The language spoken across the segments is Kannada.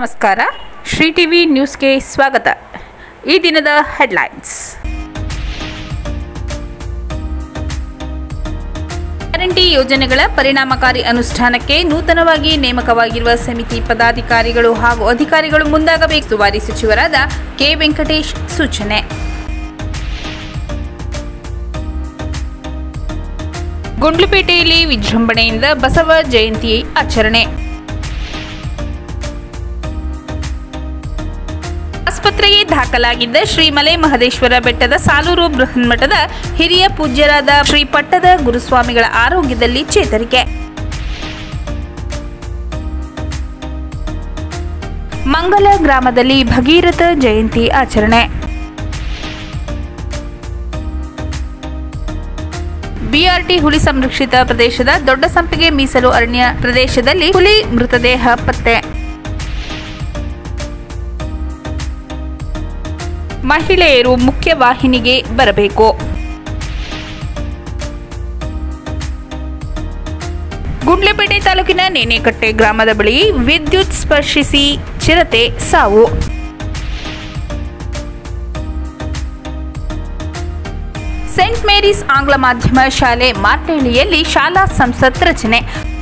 ನಮಸ್ಕಾರ ಶ್ರೀ ಟಿವಿ ನ್ಯೂಸ್ಗೆ ಸ್ವಾಗತ ಈ ದಿನದ ಹೆಡ್ಲೈನ್ಸ್ ಗ್ಯಾರಂಟಿ ಯೋಜನೆಗಳ ಪರಿಣಾಮಕಾರಿ ಅನುಷ್ಠಾನಕ್ಕೆ ನೂತನವಾಗಿ ನೇಮಕವಾಗಿರುವ ಸಮಿತಿ ಪದಾಧಿಕಾರಿಗಳು ಹಾಗೂ ಅಧಿಕಾರಿಗಳು ಮುಂದಾಗಬೇಕು ಸುವಾರಿ ಸಚಿವರಾದ ಕೆ ವೆಂಕಟೇಶ್ ಸೂಚನೆ ಗುಂಡ್ಲುಪೇಟೆಯಲ್ಲಿ ವಿಜೃಂಭಣೆಯಿಂದ ಬಸವ ಜಯಂತಿ ಆಚರಣೆ ಆಸ್ಪತ್ರೆಗೆ ದಾಖಲಾಗಿದ್ದ ಶ್ರೀ ಮಲೆ ಮಹದೇಶ್ವರ ಬೆಟ್ಟದ ಸಾಲೂರು ಬೃಹನ್ಮಠದ ಹಿರಿಯ ಪೂಜ್ಯರಾದ ಶ್ರೀ ಪಟ್ಟದ ಗುರುಸ್ವಾಮಿಗಳ ಆರೋಗ್ಯದಲ್ಲಿ ಚೇತರಿಕೆ ಮಂಗಲ ಗ್ರಾಮದಲ್ಲಿ ಭಗೀರಥ ಜಯಂತಿ ಆಚರಣೆ ಬಿಆರ್ಟಿ ಹುಲಿ ಸಂರಕ್ಷಿತ ಪ್ರದೇಶದ ದೊಡ್ಡ ಸಂಪಿಗೆ ಮೀಸಲು ಅರಣ್ಯ ಪ್ರದೇಶದಲ್ಲಿ ಹುಲಿ ಮೃತದೇಹ ಪತ್ತೆ ಮಹಿಳೆಯರು ಮುಖ್ಯ ವಾಹಿನಿಗೆ ಬರಬೇಕು ಗುಂಡ್ಲೆಪೇಟೆ ತಾಲೂಕಿನ ನೇನೆಕಟ್ಟೆ ಗ್ರಾಮದ ಬಳಿ ವಿದ್ಯುತ್ ಸ್ಪರ್ಶಿಸಿ ಚಿರತೆ ಸಾವು ಸೆಂಟ್ ಮೇರೀಸ್ ಆಂಗ್ಲ ಮಾಧ್ಯಮ ಶಾಲೆ ಮಾರ್ಟೇಳಿಯಲ್ಲಿ ಶಾಲಾ ಸಂಸತ್ ರಚನೆ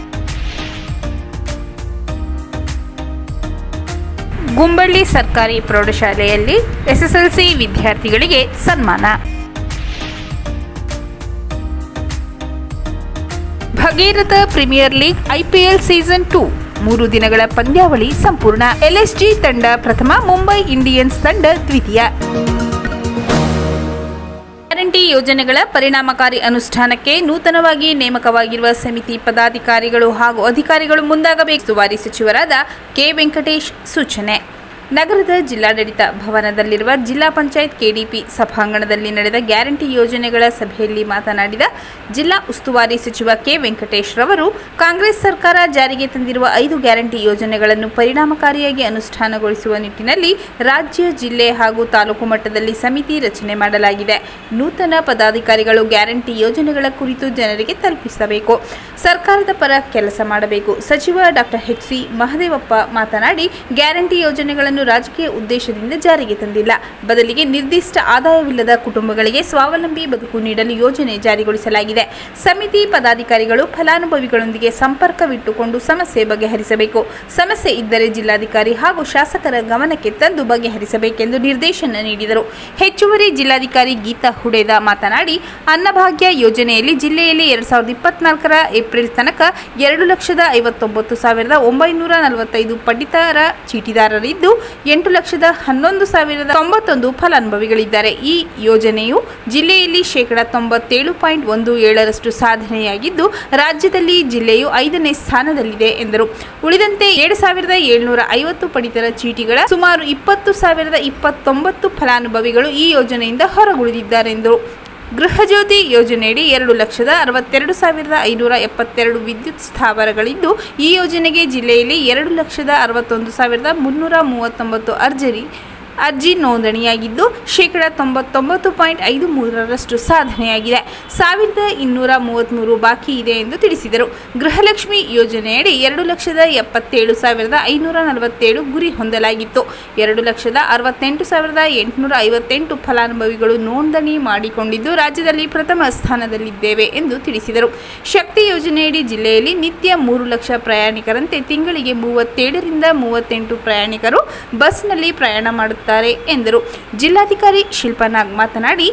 ಗುಂಬಳ್ಳಿ ಸರ್ಕಾರಿ ಪ್ರೌಢಶಾಲೆಯಲ್ಲಿ ಎಸ್ಎಸ್ಎಲ್ಸಿ ವಿದ್ಯಾರ್ಥಿಗಳಿಗೆ ಸನ್ಮಾನ Bhagiratha premier league IPL season two ಮೂರು ದಿನಗಳ ಪಂದ್ಯಾವಳಿ ಸಂಪೂರ್ಣ ಎಲ್ಎಸ್ಜಿ ತಂಡ ಪ್ರಥಮ ಮುಂಬೈ ಇಂಡಿಯನ್ಸ್ ತಂಡ ದ್ವಿತೀಯ ಗ್ಯಾರಂಟಿ ಯೋಜನೆಗಳ ಪರಿಣಾಮಕಾರಿ ಅನುಷ್ಠಾನಕ್ಕೆ ನೂತನವಾಗಿ ನೇಮಕವಾಗಿರುವ ಸಮಿತಿ ಪದಾಧಿಕಾರಿಗಳು ಹಾಗೂ ಅಧಿಕಾರಿಗಳು ಮುಂದಾಗಬೇಕು ಸುವಾರಿ ಸಚಿವರಾದ ಕೆ ವೆಂಕಟೇಶ್ ಸೂಚನೆ ನಗರದ ಜಿಲ್ಲಾಡಳಿತ ಭವನದಲ್ಲಿರುವ ಜಿಲ್ಲಾ ಪಂಚಾಯತ್ ಕೆಡಿಪಿ ಸಭಾಂಗಣದಲ್ಲಿ ನಡೆದ ಗ್ಯಾರಂಟಿ ಯೋಜನೆಗಳ ಸಭೆಯಲ್ಲಿ ಮಾತನಾಡಿದ ಜಿಲ್ಲಾ ಉಸ್ತುವಾರಿ ಸಚಿವ ಕೆ ವೆಂಕಟೇಶ್ ರವರು ಕಾಂಗ್ರೆಸ್ ಸರ್ಕಾರ ಜಾರಿಗೆ ತಂದಿರುವ ಐದು ಗ್ಯಾರಂಟಿ ಯೋಜನೆಗಳನ್ನು ಪರಿಣಾಮಕಾರಿಯಾಗಿ ಅನುಷ್ಠಾನಗೊಳಿಸುವ ನಿಟ್ಟಿನಲ್ಲಿ ರಾಜ್ಯ ಜಿಲ್ಲೆ ಹಾಗೂ ತಾಲೂಕು ಮಟ್ಟದಲ್ಲಿ ಸಮಿತಿ ರಚನೆ ಮಾಡಲಾಗಿದೆ ನೂತನ ಪದಾಧಿಕಾರಿಗಳು ಗ್ಯಾರಂಟಿ ಯೋಜನೆಗಳ ಕುರಿತು ಜನರಿಗೆ ತಲುಪಿಸಬೇಕು ಸರ್ಕಾರದ ಪರ ಕೆಲಸ ಮಾಡಬೇಕು ಸಚಿವ ಡಾಕ್ಟರ್ ಎಚ್ ಸಿ ಮಹದೇವಪ್ಪ ಮಾತನಾಡಿ ಗ್ಯಾರಂಟಿ ಯೋಜನೆಗಳನ್ನು ರಾಜಕೀಯ ಉದ್ದೇಶದಿಂದ ಜಾರಿಗೆ ತಂದಿಲ್ಲ ಬದಲಿಗೆ ನಿರ್ದಿಷ್ಟ ಆದಾಯವಿಲ್ಲದ ಕುಟುಂಬಗಳಿಗೆ ಸ್ವಾವಲಂಬಿ ಬದುಕು ನೀಡಲು ಯೋಜನೆ ಜಾರಿಗೊಳಿಸಲಾಗಿದೆ ಸಮಿತಿ ಪದಾಧಿಕಾರಿಗಳು ಫಲಾನುಭವಿಗಳೊಂದಿಗೆ ಸಂಪರ್ಕವಿಟ್ಟುಕೊಂಡು ಸಮಸ್ಯೆ ಬಗೆಹರಿಸಬೇಕು ಸಮಸ್ಯೆ ಇದ್ದರೆ ಜಿಲ್ಲಾಧಿಕಾರಿ ಹಾಗೂ ಶಾಸಕರ ಗಮನಕ್ಕೆ ತಂದು ಬಗೆಹರಿಸಬೇಕೆಂದು ನಿರ್ದೇಶನ ನೀಡಿದರು ಹೆಚ್ಚುವರಿ ಜಿಲ್ಲಾಧಿಕಾರಿ ಗೀತಾ ಹುಡೇದ ಮಾತನಾಡಿ ಅನ್ನಭಾಗ್ಯ ಯೋಜನೆಯಲ್ಲಿ ಜಿಲ್ಲೆಯಲ್ಲಿ ಎರಡ್ ಸಾವಿರದ ಇಪ್ಪತ್ನಾಲ್ಕರ ಏಪ್ರಿಲ್ ತನಕ ಎರಡು ಲಕ್ಷದ ಐವತ್ತೊಂಬತ್ತು ಸಾವಿರದ ಒಂಬೈನೂರ ನಲವತ್ತೈದು ಪಡಿತರ ಚೀಟಿದಾರರಿದ್ದು ಎಂಟು ಲಕ್ಷದ ಹನ್ನೊಂದು ಸಾವಿರದ ತೊಂಬತ್ತೊಂದು ಫಲಾನುಭವಿಗಳಿದ್ದಾರೆ ಈ ಯೋಜನೆಯು ಜಿಲ್ಲೆಯಲ್ಲಿ ಶೇಕಡ ತೊಂಬತ್ತೇಳು ಪಾಯಿಂಟ್ ಒಂದು ಏಳರಷ್ಟು ಸಾಧನೆಯಾಗಿದ್ದು ರಾಜ್ಯದಲ್ಲಿ ಜಿಲ್ಲೆಯು ಐದನೇ ಸ್ಥಾನದಲ್ಲಿದೆ ಎಂದರು ಉಳಿದಂತೆ ಏಳು ಸಾವಿರದ ಏಳ್ನೂರ ಐವತ್ತು ಪಡಿತರ ಚೀಟಿಗಳ ಸುಮಾರು ಇಪ್ಪತ್ತು ಸಾವಿರದ ಇಪ್ಪತ್ತೊಂಬತ್ತು ಫಲಾನುಭವಿಗಳು ಈ ಯೋಜನೆಯಿಂದ ಹೊರಗುಳಿದಿದ್ದಾರೆಂದರು ಗೃಹಜ್ಯೋತಿ ಯೋಜನೆಯಡಿ ಎರಡು ಲಕ್ಷದ ಅರವತ್ತೆರಡು ಸಾವಿರದ ಐನೂರ ಎಪ್ಪತ್ತೆರಡು ವಿದ್ಯುತ್ ಸ್ಥಾವರಗಳಿದ್ದು ಈ ಯೋಜನೆಗೆ ಜಿಲ್ಲೆಯಲ್ಲಿ ಎರಡು ಲಕ್ಷದ ಅರವತ್ತೊಂದು ಸಾವಿರದ ಮುನ್ನೂರ ಮೂವತ್ತೊಂಬತ್ತು ಅರ್ಜಿ ಅರ್ಜಿ ನೋಂದಣಿಯಾಗಿದ್ದು ಶೇಕಡ ತೊಂಬತ್ತೊಂಬತ್ತು ಪಾಯಿಂಟ್ ಐದು ಮೂರರಷ್ಟು ಸಾಧನೆಯಾಗಿದೆ ಸಾವಿರದ ಇನ್ನೂರ ಮೂವತ್ತ್ಮೂರು ಬಾಕಿ ಇದೆ ಎಂದು ತಿಳಿಸಿದರು ಗೃಹಲಕ್ಷ್ಮಿ ಯೋಜನೆಯಡಿ ಎರಡು ಲಕ್ಷದ ಎಪ್ಪತ್ತೇಳು ಸಾವಿರದ ಐನೂರ ನಲವತ್ತೇಳು ಗುರಿ ಹೊಂದಲಾಗಿತ್ತು ಎರಡು ಲಕ್ಷದ ಅರವತ್ತೆಂಟು ಸಾವಿರದ ಎಂಟುನೂರ ಐವತ್ತೆಂಟು ಫಲಾನುಭವಿಗಳು ನೋಂದಣಿ ಮಾಡಿಕೊಂಡಿದ್ದು ರಾಜ್ಯದಲ್ಲಿ ಪ್ರಥಮ ಸ್ಥಾನದಲ್ಲಿದ್ದೇವೆ ಎಂದು ತಿಳಿಸಿದರು ಶಕ್ತಿ ಯೋಜನೆಯಡಿ ಜಿಲ್ಲೆಯಲ್ಲಿ ನಿತ್ಯ ಮೂರು ಲಕ್ಷ ಪ್ರಯಾಣಿಕರಂತೆ ತಿಂಗಳಿಗೆ ಮೂವತ್ತೇಳರಿಂದ ಮೂವತ್ತೆಂಟು ಪ್ರಯಾಣಿಕರು ಬಸ್ನಲ್ಲಿ ಪ್ರಯಾಣ ಮಾಡುತ್ತಾರೆ ಎಂದರು ಜಿಲ್ಲಾಧಿಕಾರಿ ಶಿಲ್ಪನಾಗ್ ಮಾತನಾಡಿ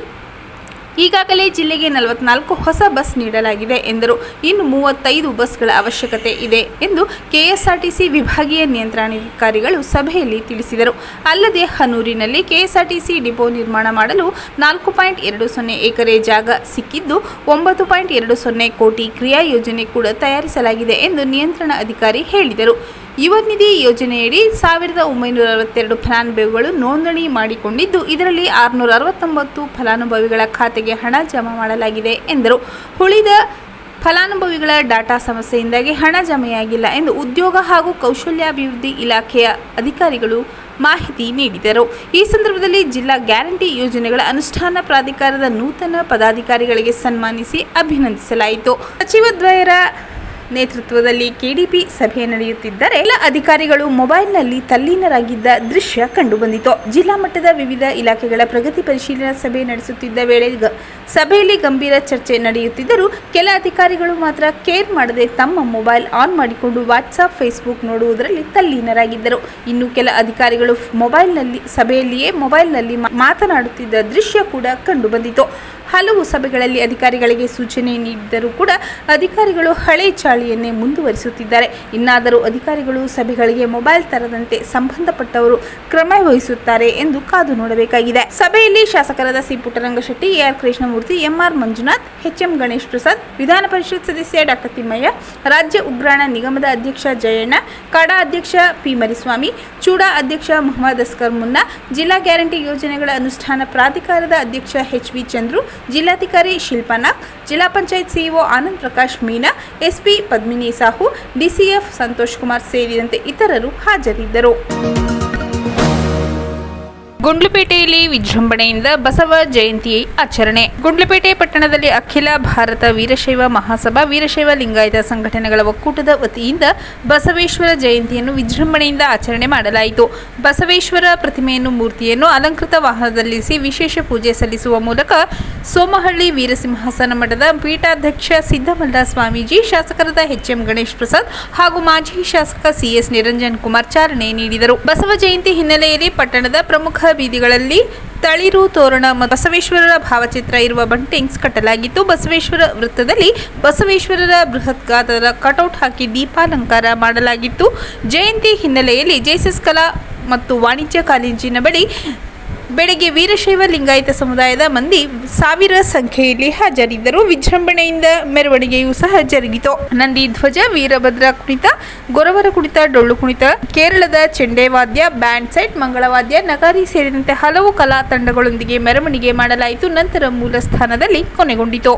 ಈಗಾಗಲೇ ಜಿಲ್ಲೆಗೆ ನಲವತ್ನಾಲ್ಕು ಹೊಸ ಬಸ್ ನೀಡಲಾಗಿದೆ ಎಂದರು ಇನ್ನು ಮೂವತ್ತೈದು ಬಸ್ಗಳ ಅವಶ್ಯಕತೆ ಇದೆ ಎಂದು ಕೆಎಸ್ಆರ್ಟಿಸಿ ವಿಭಾಗೀಯ ನಿಯಂತ್ರಣಾಧಿಕಾರಿಗಳು ಸಭೆಯಲ್ಲಿ ತಿಳಿಸಿದರು ಅಲ್ಲದೆ ಹನೂರಿನಲ್ಲಿ ಕೆಎಸ್ಆರ್ಟಿಸಿ ಡಿಪೋ ನಿರ್ಮಾಣ ಮಾಡಲು ನಾಲ್ಕು ಪಾಯಿಂಟ್ ಎರಡು ಸೊನ್ನೆ ಎಕರೆ ಜಾಗ ಸಿಕ್ಕಿದ್ದು ಒಂಬತ್ತು ಪಾಯಿಂಟ್ ಎರಡು ಸೊನ್ನೆ ಕೋಟಿ ಕ್ರಿಯಾ ಯೋಜನೆ ಕೂಡ ತಯಾರಿಸಲಾಗಿದೆ ಎಂದು ನಿಯಂತ್ರಣ ಅಧಿಕಾರಿ ಹೇಳಿದರು ಯುವ ನಿಧಿ ಯೋಜನೆಯಡಿ ಸಾವಿರದ ಒಂಬೈನೂರ ಅರವತ್ತೆರಡು ಫಲಾನುಭವಿಗಳು ನೋಂದಣಿ ಮಾಡಿಕೊಂಡಿದ್ದು ಇದರಲ್ಲಿ ಆರುನೂರ ಅರವತ್ತೊಂಬತ್ತು ಫಲಾನುಭವಿಗಳ ಖಾತೆಗೆ ಹಣ ಜಮಾ ಮಾಡಲಾಗಿದೆ ಎಂದರು ಉಳಿದ ಫಲಾನುಭವಿಗಳ ಡಾಟಾ ಸಮಸ್ಯೆಯಿಂದಾಗಿ ಹಣ ಜಮೆಯಾಗಿಲ್ಲ ಎಂದು ಉದ್ಯೋಗ ಹಾಗೂ ಕೌಶಲ್ಯಾಭಿವೃದ್ಧಿ ಇಲಾಖೆಯ ಅಧಿಕಾರಿಗಳು ಮಾಹಿತಿ ನೀಡಿದರು ಈ ಸಂದರ್ಭದಲ್ಲಿ ಜಿಲ್ಲಾ ಗ್ಯಾರಂಟಿ ಯೋಜನೆಗಳ ಅನುಷ್ಠಾನ ಪ್ರಾಧಿಕಾರದ ನೂತನ ಪದಾಧಿಕಾರಿಗಳಿಗೆ ಸನ್ಮಾನಿಸಿ ಅಭಿನಂದಿಸಲಾಯಿತು ಸಚಿವದ್ವಯರ ನೇತೃತ್ವದಲ್ಲಿ ಕೆಡಿಪಿ ಸಭೆ ನಡೆಯುತ್ತಿದ್ದರೆ ಎಲ್ಲ ಅಧಿಕಾರಿಗಳು ಮೊಬೈಲ್ನಲ್ಲಿ ತಲ್ಲೀನರಾಗಿದ್ದ ದೃಶ್ಯ ಕಂಡುಬಂದಿತು ಜಿಲ್ಲಾ ಮಟ್ಟದ ವಿವಿಧ ಇಲಾಖೆಗಳ ಪ್ರಗತಿ ಪರಿಶೀಲನಾ ಸಭೆ ನಡೆಸುತ್ತಿದ್ದ ವೇಳೆ ಗ- ಸಭೆಯಲ್ಲಿ ಗಂಭೀರ ಚರ್ಚೆ ನಡೆಯುತ್ತಿದ್ದರೂ ಕೆಲ ಅಧಿಕಾರಿಗಳು ಮಾತ್ರ ಕೇರ್ ಮಾಡದೆ ತಮ್ಮ ಮೊಬೈಲ್ ಆನ್ ಮಾಡಿಕೊಂಡು ವಾಟ್ಸಾಪ್ ಫೇಸ್ಬುಕ್ ನೋಡುವುದರಲ್ಲಿ ತಲ್ಲೀನರಾಗಿದ್ದರು ಇನ್ನು ಕೆಲ ಅಧಿಕಾರಿಗಳು ಫ್- ಮೊಬೈಲ್ನಲ್ಲಿ ಸಭೆಯಲ್ಲಿಯೇ ಮೊಬೈಲ್ನಲ್ಲಿ ಮಾ- ಮಾತನಾಡುತ್ತಿದ್ದ ದೃಶ್ಯ ಕೂಡ ಕಂಡುಬಂದಿತು ಹಲವು ಸಭೆಗಳಲ್ಲಿ ಅಧಿಕಾರಿಗಳಿಗೆ ಸೂಚನೆ ನೀಡಿದರೂ ಕೂಡ ಅಧಿಕಾರಿಗಳು ಹಳೆ ಚಾಳಿಯನ್ನೇ ಮುಂದುವರಿಸುತ್ತಿದ್ದಾರೆ ಇನ್ನಾದರೂ ಅಧಿಕಾರಿಗಳು ಸಭೆಗಳಿಗೆ ಮೊಬೈಲ್ ತರದಂತೆ ಸಂಬಂಧಪಟ್ಟವರು ಕ್ರಮ ವಹಿಸುತ್ತಾರೆ ಎಂದು ಕಾದು ನೋಡಬೇಕಾಗಿದೆ ಸಭೆಯಲ್ಲಿ ಶಾಸಕರಾದ C Puttarangashetty AR Krishnamurthy MR Manjunath HM Ganesh Prasad Vidhana Parishat ಸದಸ್ಯ ಡಾಕ್ಟರ್ ತಿಮ್ಮಯ್ಯ ರಾಜ್ಯ ಉಗ್ರಾಣ ನಿಗಮದ ಅಧ್ಯಕ್ಷ ಜಯಣ್ಣ ಕಾಡಾ ಅಧ್ಯಕ್ಷ ಪಿ ಮರಿಸ್ವಾಮಿ ಚೂಡಾ ಅಧ್ಯಕ್ಷ ಮೊಹಮ್ಮದ್ ಅಸ್ಕರ್ ಮುನ್ನಾ ಜಿಲ್ಲಾ ಗ್ಯಾರಂಟಿ ಯೋಜನೆಗಳ ಅನುಷ್ಠಾನ ಪ್ರಾಧಿಕಾರದ ಅಧ್ಯಕ್ಷ ಎಚ್ ವಿ ಚಂದ್ರು ಜಿಲ್ಲಾಧಿಕಾರಿ ಶಿಲ್ಪಾನಾಗ್ ಜಿಲ್ಲಾ panchayat CEO Anand Prakash Meena SP Padmini Sahu DCF Santosh Kumar ಸೇರಿದಂತೆ ಇತರರು ಹಾಜರಿದ್ದರು ಗುಂಡ್ಲುಪೇಟೆಯಲ್ಲಿ ವಿಜೃಂಭಣೆಯಿಂದ ಬಸವ ಜಯಂತಿ ಆಚರಣೆ ಗುಂಡ್ಲುಪೇಟೆ ಪಟ್ಟಣದಲ್ಲಿ ಅಖಿಲ ಭಾರತ ವೀರಶೈವ ಮಹಾಸಭಾ ವೀರಶೈವ ಲಿಂಗಾಯತ ಸಂಘಟನೆಗಳ ಒಕ್ಕೂಟದ ವತಿಯಿಂದ ಬಸವೇಶ್ವರ ಜಯಂತಿಯನ್ನು ವಿಜೃಂಭಣೆಯಿಂದ ಆಚರಣೆ ಮಾಡಲಾಯಿತು ಬಸವೇಶ್ವರ ಪ್ರತಿಮೆಯನ್ನು ಮೂರ್ತಿಯನ್ನು ಅಲಂಕೃತ ವಾಹನದಲ್ಲಿರಿಸಿ ವಿಶೇಷ ಪೂಜೆ ಸಲ್ಲಿಸುವ ಮೂಲಕ ಸೋಮಹಳ್ಳಿ ವೀರಸಿಂಹಾಸನ ಮಠದ ಪೀಠಾಧ್ಯಕ್ಷ ಸಿದ್ದಮಲ್ಲ ಸ್ವಾಮೀಜಿ ಶಾಸಕರಾದ ಎಚ್ ಎಂ ಗಣೇಶ್ ಪ್ರಸಾದ್ ಹಾಗೂ ಮಾಜಿ ಶಾಸಕ ಸಿಎಸ್ ನಿರಂಜನ್ ಕುಮಾರ್ ಚಾಲನೆ ನೀಡಿದರು ಬಸವ ಜಯಂತಿ ಹಿನ್ನೆಲೆಯಲ್ಲಿ ಪಟ್ಟಣದ ಪ್ರಮುಖ ಬೀದಿಗಳಲ್ಲಿ ತಳಿರು ತೋರಣ ಮತ್ತು ಬಸವೇಶ್ವರರ ಭಾವಚಿತ್ರ ಇರುವ ಬಂಟಿಂಗ್ಸ್ ಕಟ್ಟಲಾಗಿತ್ತು ಬಸವೇಶ್ವರ ವೃತ್ತದಲ್ಲಿ ಬಸವೇಶ್ವರರ ಬೃಹತ್ ಗಾತ್ರದ ಕಟೌಟ್ ಹಾಕಿ ದೀಪಾಲಂಕಾರ ಮಾಡಲಾಗಿತ್ತು ಜಯಂತಿ ಹಿನ್ನೆಲೆಯಲ್ಲಿ ಜೆಎಸ್ಎಸ್ ಕಲಾ ಮತ್ತು ವಾಣಿಜ್ಯ ಕಾಲೇಜಿನ ಬಳಿ ಬೆಳಗ್ಗೆ ವೀರಶೈವ ಲಿಂಗಾಯತ ಸಮುದಾಯದ ಮಂದಿ ಸಾವಿರ ಸಂಖ್ಯೆಯಲ್ಲಿ ಹಾಜರಿದ್ದರು ವಿಜೃಂಭಣೆಯಿಂದ ಮೆರವಣಿಗೆಯೂ ಸಹ ಜರುಗಿತು ನಂದಿ ಧ್ವಜ ವೀರಭದ್ರ ಕುಣಿತ ಗೊರವರ ಕುಣಿತ ಡೊಳ್ಳು ಕುಣಿತ ಕೇರಳದ ಚೆಂಡೆ ವಾದ್ಯ ಬ್ಯಾಂಡ್ ಸೆಟ್ ಮಂಗಳವಾದ್ಯ ನಗಾರಿ ಸೇರಿದಂತೆ ಹಲವು ಕಲಾ ತಂಡಗಳೊಂದಿಗೆ ಮೆರವಣಿಗೆ ಮಾಡಲಾಯಿತು ನಂತರ ಮೂಲ ಸ್ಥಾನದಲ್ಲಿ ಕೊನೆಗೊಂಡಿತು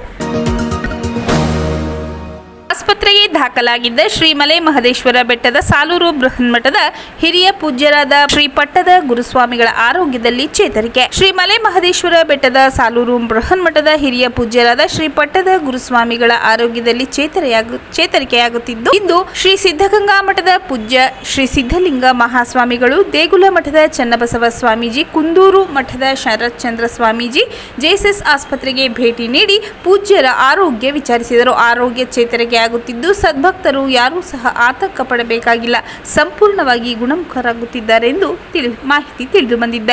ಆಸ್ಪತ್ರೆಗೆ ದಾಖಲಾಗಿದ್ದ ಶ್ರೀ ಮಲೆ ಮಹದೇಶ್ವರ ಬೆಟ್ಟದ ಸಾಲೂರು ಬೃಹನ್ಮಠದ ಹಿರಿಯ ಪೂಜ್ಯರಾದ ಶ್ರೀ ಪಟ್ಟದ ಗುರುಸ್ವಾಮಿಗಳ ಆರೋಗ್ಯದಲ್ಲಿ ಚೇತರಿಕೆ ಶ್ರೀ ಮಲೆ ಮಹದೇಶ್ವರ ಬೆಟ್ಟದ ಸಾಲೂರು ಬೃಹನ್ಮಠದ ಹಿರಿಯ ಪೂಜ್ಯರಾದ ಶ್ರೀ ಪಟ್ಟದ ಗುರುಸ್ವಾಮಿಗಳ ಆರೋಗ್ಯದಲ್ಲಿ ಚೇತರಿಯಾಗು ಚೇತರಿಕೆಯಾಗುತ್ತಿದ್ದು ಇಂದು ಶ್ರೀ ಸಿದ್ಧಗಂಗಾ ಮಠದ ಪೂಜ್ಯ ಶ್ರೀ ಸಿದ್ಧಲಿಂಗ ಮಹಾಸ್ವಾಮಿಗಳು ದೇಗುಲ ಮಠದ ಚನ್ನಬಸವ ಸ್ವಾಮೀಜಿ ಕುಂದೂರು ಮಠದ ಶರತ್ ಚಂದ್ರ ಸ್ವಾಮೀಜಿ ಜೆಎಸ್ಎಸ್ ಆಸ್ಪತ್ರೆಗೆ ಭೇಟಿ ನೀಡಿ ಪೂಜ್ಯರ ಆರೋಗ್ಯ ವಿಚಾರಿಸಿದರು ಆರೋಗ್ಯ ಚೇತರಿಕೆಯಾಗುತ್ತಿದ್ದು ಸದ್ಭಕ್ತರು ಯಾರೂ ಸಹ ಆತಂಕ ಪಡಬೇಕಾಗಿಲ್ಲ ಸಂಪೂರ್ಣವಾಗಿ ಗುಣಮುಖರಾಗುತ್ತಿದ್ದಾರೆ ಎಂದು ತಿಳಿ ಮಾಹಿತಿ ತಿಳಿದು ಬಂದಿದೆ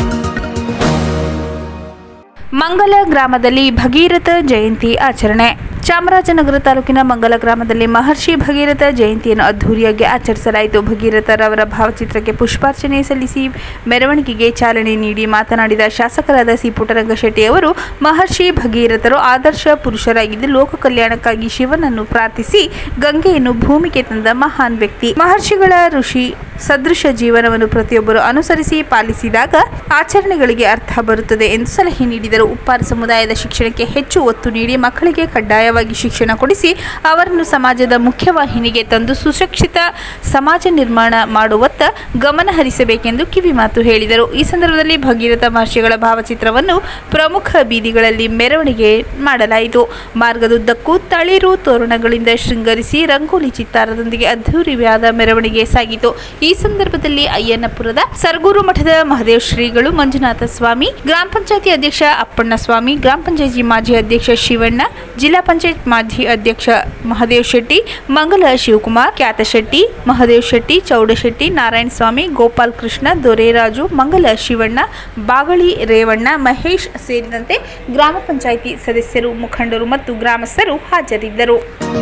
ಮಂಗಲ ಗ್ರಾಮದಲ್ಲಿ ಭಗೀರಥ ಜಯಂತಿ ಆಚರಣೆ ಚಾಮರಾಜನಗರ ತಾಲೂಕಿನ ಮಂಗಲ ಗ್ರಾಮದಲ್ಲಿ ಮಹರ್ಷಿ ಭಗೀರಥ ಜಯಂತಿಯನ್ನು ಅದ್ದೂರಿಯಾಗಿ ಆಚರಿಸಲಾಯಿತು ಭಗೀರಥರವರ ಭಾವಚಿತ್ರಕ್ಕೆ ಪುಷ್ಪಾರ್ಚನೆ ಸಲ್ಲಿಸಿ ಮೆರವಣಿಗೆಗೆ ಚಾಲನೆ ನೀಡಿ ಮಾತನಾಡಿದ ಶಾಸಕರಾದ ಸಿ ಪುಟ್ಟರಂಗಶೆಟ್ಟಿ ಅವರು ಮಹರ್ಷಿ ಭಗೀರಥರು ಆದರ್ಶ ಪುರುಷರಾಗಿದ್ದು ಲೋಕ ಕಲ್ಯಾಣಕ್ಕಾಗಿ ಶಿವನನ್ನು ಪ್ರಾರ್ಥಿಸಿ ಗಂಗೆಯನ್ನು ಭೂಮಿಗೆ ತಂದ ಮಹಾನ್ ವ್ಯಕ್ತಿ ಮಹರ್ಷಿಗಳ ಋಷಿ ಸದೃಶ ಜೀವನವನ್ನು ಪ್ರತಿಯೊಬ್ಬರು ಅನುಸರಿಸಿ ಪಾಲಿಸಿದಾಗ ಆಚರಣೆಗಳಿಗೆ ಅರ್ಥ ಬರುತ್ತದೆ ಎಂದು ಸಲಹೆ ನೀಡಿದರು ಉಪ್ಪಾರ ಸಮುದಾಯದ ಶಿಕ್ಷಣಕ್ಕೆ ಹೆಚ್ಚು ಒತ್ತು ನೀಡಿ ಮಕ್ಕಳಿಗೆ ಕಡ್ಡಾಯವಾಗಿ ಶಿಕ್ಷಣ ಕೊಡಿಸಿ ಅವರನ್ನು ಸಮಾಜದ ಮುಖ್ಯವಾಹಿನಿಗೆ ತಂದು ಸುಶಿಕ್ಷಿತ ಸಮಾಜ ನಿರ್ಮಾಣ ಮಾಡುವತ್ತ ಗಮನ ಹರಿಸಬೇಕೆಂದು ಕಿವಿಮಾತು ಹೇಳಿದರು ಈ ಸಂದರ್ಭದಲ್ಲಿ ಭಗೀರಥ ಮಹರ್ಷಿಗಳ ಭಾವಚಿತ್ರವನ್ನು ಪ್ರಮುಖ ಬೀದಿಗಳಲ್ಲಿ ಮೆರವಣಿಗೆ ಮಾಡಲಾಯಿತು ಮಾರ್ಗದುದ್ದಕ್ಕೂ ತಳಿರು ತೋರಣಗಳಿಂದ ಶೃಂಗರಿಸಿ ರಂಗೋಲಿ ಚಿತ್ತಾರದೊಂದಿಗೆ ಅದ್ಧೂರಿಯಾದ ಮೆರವಣಿಗೆ ಸಾಗಿತು ಈ ಸಂದರ್ಭದಲ್ಲಿ ಅಯ್ಯನಪುರದ ಸರ್ಗೂರು ಮಠದ ಮಹದೇವ್ ಶ್ರೀಗಳು ಮಂಜುನಾಥ ಸ್ವಾಮಿ ಗ್ರಾಮ ಪಂಚಾಯತಿ ಅಧ್ಯಕ್ಷ ಅಪ್ಪಣ್ಣ ಸ್ವಾಮಿ ಗ್ರಾಮ ಪಂಚಾಯತಿ ಮಾಜಿ ಅಧ್ಯಕ್ಷ ಶಿವಣ್ಣ ಜಿಲ್ಲಾ ಪಂಚಾಯತ್ ಮಾಜಿ ಅಧ್ಯಕ್ಷ ಮಹದೇವ್ ಶೆಟ್ಟಿ ಮಂಗಲ ಶಿವಕುಮಾರ್ ಖ್ಯಾತ ಶೆಟ್ಟಿ ಮಹದೇವ್ ಶೆಟ್ಟಿ ಚೌಡಶೆಟ್ಟಿ ನಾರಾಯಣ ಸ್ವಾಮಿ ಗೋಪಾಲ್ ಕೃಷ್ಣ ದೊರೆರಾಜು ಮಂಗಲ ಶಿವಣ್ಣ ಬಾಗಳಿ ರೇವಣ್ಣ ಮಹೇಶ್ ಸೇರಿದಂತೆ ಗ್ರಾಮ ಪಂಚಾಯಿತಿ ಸದಸ್ಯರು ಮುಖಂಡರು ಮತ್ತು ಗ್ರಾಮಸ್ಥರು ಹಾಜರಿದ್ದರು